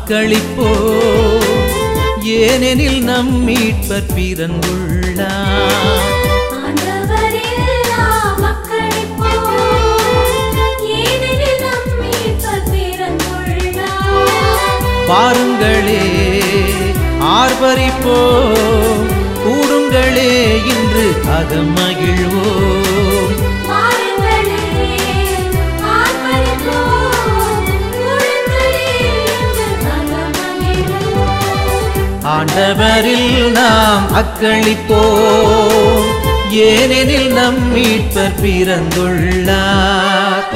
அக்களிப்போ ஏனெனில் நம் மீட்பர் பிறந்துள்ளார் ஆண்டவரில் நாம் அக்களிப்போம். ஏனெனில் நம் மீட்பர் பிறந்துள்ளார். பாருங்களே ஆர்ப்பரிப்போ கூடுங்களே இன்று அகமகிழ்வோம் பாருங்களே, ஆர்ப்பரிப்போம். கொடுங்களே என்று அகமகிழ்வோம். ஆண்டவரில் நாம் அக்களிப்போம் ஏனெனில் நம் மீட்பர் பிறந்துள்ளார்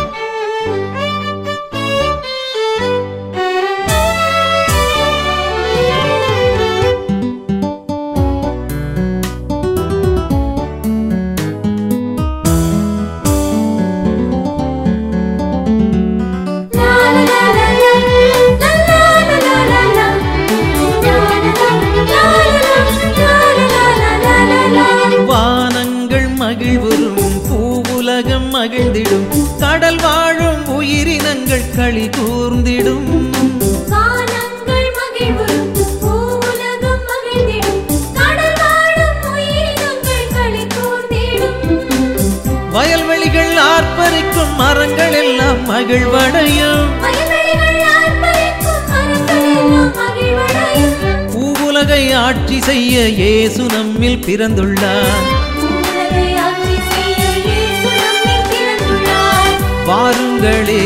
லா, லா, லா, லா, லா. லா, லா, லா, லா, லா, லா. லா, லா, லா, லா, லா, லா, லா, லா. வானங்கள் மகிழ்வுறும் பூவுலகம் மகிழ்ந்திடும் கடல் வாழும் உயிரினங்கள் களி கூர்ந்திடும் வானங்கள் மகிழ்வுறும், பூவுலகம் மகிழ்ந்திடும், கடல் வாழும் உயிரினங்கள் களி கூர்ந்திடும். வயல்வெளிகள் ஆர்ப்பரிக்கும் மரங்கள் எல்லாம் மகிழ்வடையும் வயல்வெளிகள் ஆர்ப்பரிக்கும், மரங்கள் எல்லாம் மகிழ்வடையும். பூவுலகை ஆட்சி செய்ய இயேசு நம்மில் பிறந்துள்ளார் பூவுலகை ஆட்சி செய்ய இயேசு நம்மில் பிறந்துள்ளார். வாருங்களே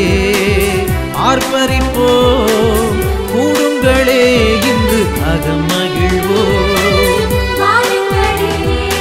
ஆர்ப்பரிப்போம் கூடுங்களே இன்று அகமகிழ்வோம் வாருங்களே,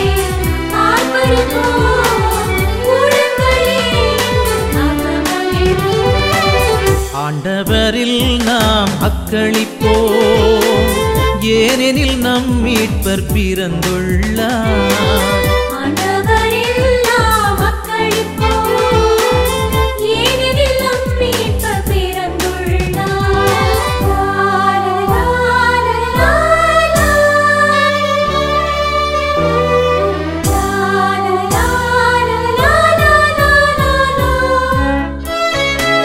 ஆர்ப்பரிப்போம், கூடுங்களே என்று அகமகிழ்வோம். ஆண்டவரில் நாம் அக்களிப்போம் ஏனெனில் நம் மீட்பர் பிறந்துள்ளார் ஆண்டவரில் நாம் அக்களிப்போம். ஏனெனில் நம் மீட்பர் பிறந்துள்ளார். லா, லா, லா, லா, லா. லா, லா, லா, லா, லா, லா, லா.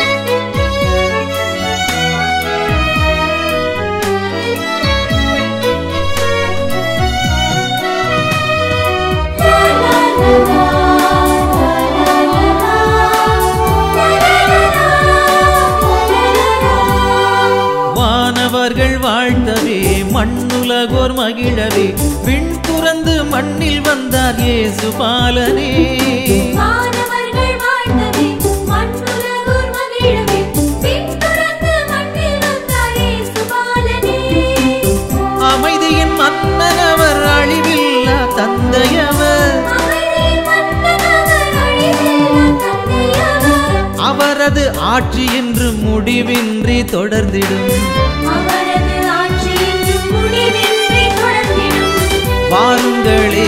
வானவர்கள் வாழ்த்தவே மண்ணுலகோர் மகிழவே விண் துறந்து மண்ணில் வந்தார் இயேசு பாலனே வானவர்கள் வாழ்த்தவே, மண்ணுலகோர் மகிழவே, பின்துறந்து மண்ணில் வந்தார் இயேசு பாலனே. அமைதியின் மன்னனவர் அழிவில்லா தந்தையவர் அமைதியின் மன்னனவர், அழிவில்லா தந்தையவர். அவரது ஆட்சி என்று முடிவின்றி தொடர்ந்திடும் அவரது ஆட்சி என்றும் முடிவின்றி தொடர்ந்திடும். வாருங்களே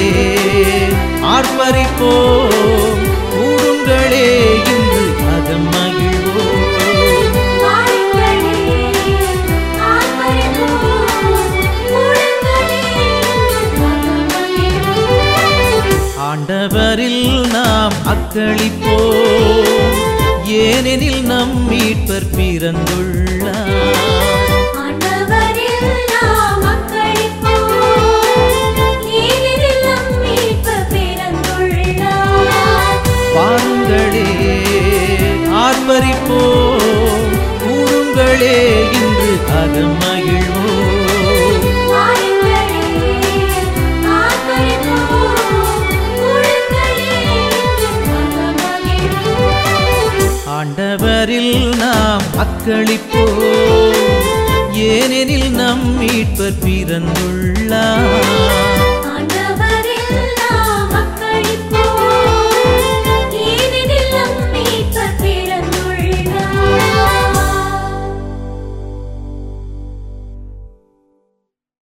ஆர்ப்பரிப்போம் கூடுங்களே இன்று அகம் மகிழ்வோம் வாருங்களே, ஆர்ப்பரிப்போம், கூடுங்களே என்று அகமகிழ்வோம். ஆண்டவரில் நாம் அக்களிப்போம் ஏனெனில் நம் மீட்பர் பிறந்துள்ளார் ஆண்டவரில் நாம் அக்களிப்போம். ஏனெனில் நம் மீட்பர் பிறந்துள்ளார். பாருங்களே ஆர்ப்பரிப்போம் கூடுங்களே இன்று அகம் மகிழ்வோம் வாருங்களே, ஆர்ப்பரிப்போம், கூடுங்களே என்று அகமகிழ்வோம். ஆண்டவரில் நாம் அக்களிப்போம் ஏனெனில் நம் மீட்பர் பிறந்துள்ளார்